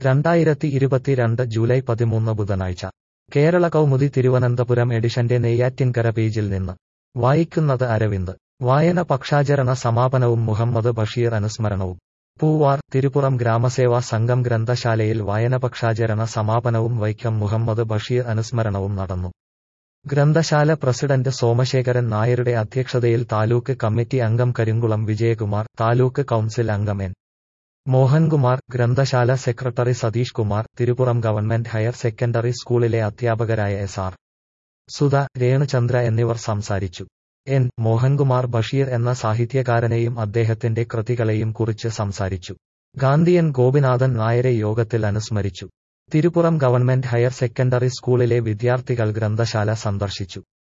രണ്ടായിരത്തി ഇരുപത്തിരണ്ട് ജൂലൈ പതിമൂന്ന് ബുധനാഴ്ച കേരള കൗമുദി തിരുവനന്തപുരം എഡിഷന്റെ നെയ്യാറ്റിൻകര പേജിൽ നിന്ന് വായിക്കുന്നത് അരവിന്ദ് വായന പക്ഷാചരണ സമാപനവും മുഹമ്മദ് ബഷീർ അനുസ്മരണവും പൂവാർ തിരുപ്പുറം ഗ്രാമസേവാ സംഘം ഗ്രന്ഥശാലയിൽ വായനപക്ഷാചരണ സമാപനവും വൈക്കം മുഹമ്മദ് ബഷീർ അനുസ്മരണവും നടന്നു ഗ്രന്ഥശാല പ്രസിഡന്റ് സോമശേഖരൻ നായരുടെ അധ്യക്ഷതയിൽ താലൂക്ക് കമ്മിറ്റി അംഗം കരിങ്കുളം വിജയകുമാർ താലൂക്ക് കൌൺസിൽ അംഗം എൻ മോഹൻകുമാർ ഗ്രന്ഥശാല secretary Satheesh Kumar Thiruppuram government higher secondary സ്കൂളിലെ അധ്യാപകരായ എസ് ആർ സുധ രേണുചന്ദ്ര എന്നിവർ സംസാരിച്ചു എൻ മോഹൻകുമാർ ബഷീർ എന്ന സാഹിത്യകാരനെയും അദ്ദേഹത്തിന്റെ കൃതികളെയും കുറിച്ച് സംസാരിച്ചു ഗാന്ധിയൻ ഗോപിനാഥൻ നായരെ യോഗത്തിൽ അനുസ്മരിച്ചു തിരുപ്പുറം ഗവൺമെന്റ് ഹയർ സെക്കൻഡറി സ്കൂളിലെ വിദ്യാർത്ഥികൾ ഗ്രന്ഥശാല സന്ദർശിച്ചു